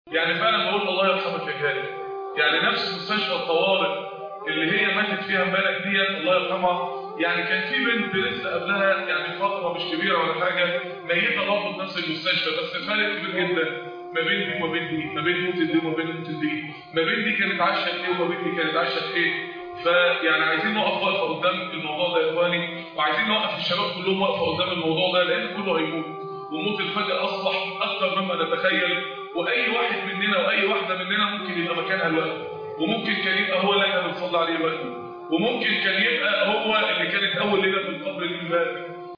يعني فعلا بقول الله يرحمك يا جاري يعني نفس مستشفى الطوارئ اللي هي ماتت فيها امبارح ديت الله يرحمها يعني كان في بنت لسه قبلها يعني فتره مش كبيره ولا حاجه ميته برضه في نفس المستشفى بس فرق كبير جدا ما بين دي وما بين دي ما بين موت دي وما بين موت دي ما بين دي كانت عايشه ايه وما بين دي كانت عايشه ايه فيعني عايزين نقف وقفه قدام الموضوع ده يا اخواني وعايزين نوقف الشباب كلهم وقفه قدام الموضوع ده لان كله هيموت وموت الفجأة أصبح أكثر مما نتخيل وأي واحد مننا وأي واحدة مننا ممكن يبقى مكانها الوقت وممكن كان يبقى هو اللي احنا بنصلي عليه الوقت وممكن كان يبقى هو اللي كانت أول ليلة في القبر اللي امبارح